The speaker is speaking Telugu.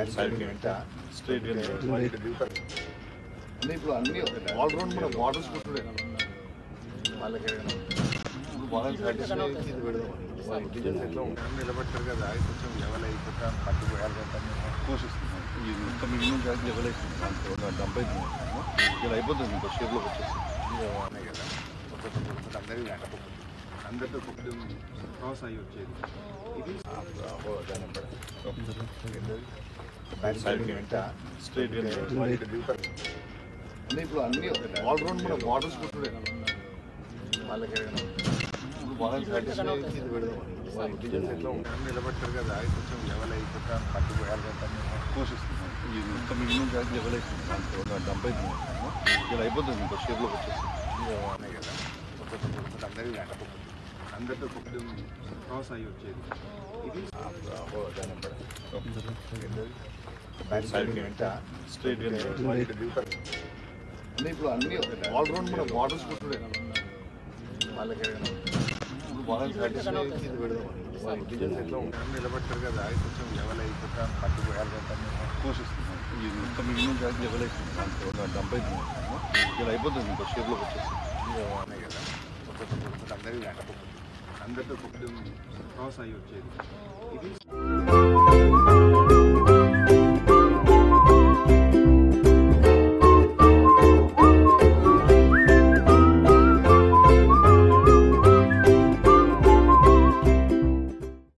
సైడ్ వెంట స్ట్రైట్ గా అంటే ఇప్పుడు అన్ని ఆల్ రౌండ్ మన బార్డర్స్ కుట్టుడే వాళ్ళకి ఇప్పుడు బాగా ప్రాక్టీస్ ఇది పెడదాం వాళ్ళు డిజైన్స్ ఎట్లా ఉంటాయి నిలబెట్టారు కదా అది కొంచెం లెవెల్ అయిపోతాను పట్టు పోయాలి కదా పోషిస్తున్నాం ఇది మొత్తం మినిమం జాతి లెవెల్ అవుతుంది దాంట్లో డంప్ అవుతుంది ఇలా అయిపోతుంది ఇంకో షేప్లోకి వచ్చేసి ఉన్నాయి కదా ఒక్కొక్క ఒక్కొక్క అందరికీ లేకపోతే అందరితో కొంచెం క్రాస్ అయ్యి వచ్చేది ఇది సైడ్ వెంట స్ట్రైట్ గా అంటే ఇప్పుడు అన్ని ఆల్ రౌండ్ మన బార్డర్స్ కుట్టుడే వాళ్ళకి ఇప్పుడు బాగా ప్రాక్టీస్ ఇది పెడదాం వాళ్ళు డిజైన్స్ ఎట్లా ఉంటాయి నిలబెట్టారు కదా అది కొంచెం లెవెల్ అయిపోతాను పట్టు పోయాలి కదా పోషిస్తున్నాం ఇది మొత్తం మినిమం జాతి లెవెల్ అవుతుంది దాంట్లో డంప్ అవుతుంది ఇలా అయిపోతుంది ఇంకో షేప్లోకి వచ్చేసి ఉన్నాయి కదా ఒక్కొక్క ఒక్కొక్క అందరికీ లేకపోతే అందరితో కొంచెం క్రాస్ అయ్యి వచ్చేది ఇది సైడ్ వెంట స్ట్రైట్ గా అంటే ఇప్పుడు అన్ని ఆల్ రౌండ్ మన బార్డర్స్ కుట్టుడే వాళ్ళకి ఇప్పుడు బాగా ప్రాక్టీస్ ఇది పెడదాం వాళ్ళు డిజైన్స్ ఎట్లా ఉంటాయి నిలబెట్టారు కదా అది కొంచెం లెవెల్ అయిపోతాను పట్టు పోయాలి కదా పోషిస్తున్నాం ఇది మొత్తం మినిమం జాతి లెవెల్ అవుతుంది దాంట్లో డంప్ అవుతుంది ఇలా అయిపోతుంది ఇంకో షేప్లోకి వచ్చేసి ఉన్నాయి కదా ఒక్కొక్క ఒక్కొక్క అందరికీ లేకపోతే అందరితో కొంచెం క్రాస్ అయ్యి వచ్చేది ఇది